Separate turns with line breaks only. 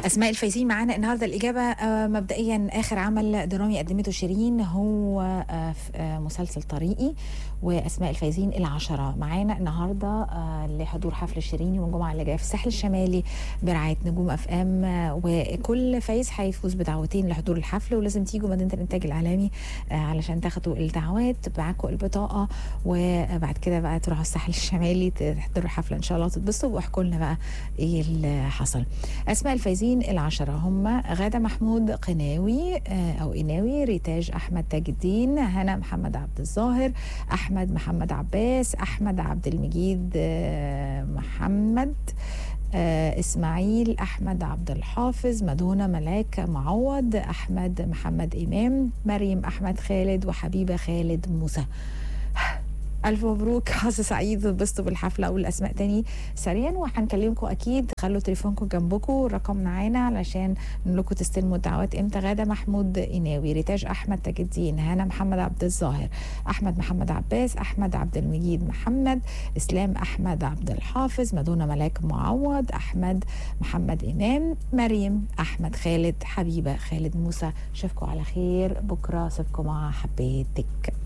اسماء الفايزين معانا النهارده الاجابه آه، مبدئيا اخر عمل درامي قدمته شيرين هو آه، ف- آه، مسلسل طريقي واسماء الفايزين العشره معانا النهارده آه، لحضور حفل الشيريني يوم الجمعه اللي جايه في الساحل الشمالي برعايه نجوم اف ام آه، وكل فايز هيفوز بدعوتين لحضور الحفل ولازم تيجوا مدينه الانتاج الاعلامي آه، علشان تاخدوا الدعوات معاكم البطاقه وبعد كده بقى تروحوا الساحل الشمالي تحضروا الحفله ان شاء الله وتتبسطوا واحكوا لنا بقى ايه اللي حصل اسماء الفايزين العشرة هم غادة محمود قناوي آه، أو إناوي ريتاج أحمد تاج الدين هنا محمد عبد الظاهر أحمد محمد عباس أحمد عبد المجيد آه، محمد آه، إسماعيل أحمد عبد الحافظ مدونة ملاك معوض أحمد محمد إمام مريم أحمد خالد وحبيبة خالد موسى ألف مبروك حظ سعيد اتبسطوا بالحفلة أقول الأسماء تاني سريعا وهنكلمكم أكيد خلوا تليفونكم جنبكم الرقم معانا علشان نقول لكم تستلموا الدعوات إمتى غادة محمود إناوي ريتاج أحمد تاج الدين هنا محمد عبد الظاهر أحمد محمد عباس أحمد عبد المجيد محمد إسلام أحمد عبد الحافظ مدونة ملاك معوض أحمد محمد إمام مريم أحمد خالد حبيبة خالد موسى أشوفكم على خير بكرة أسيبكم مع حبيتك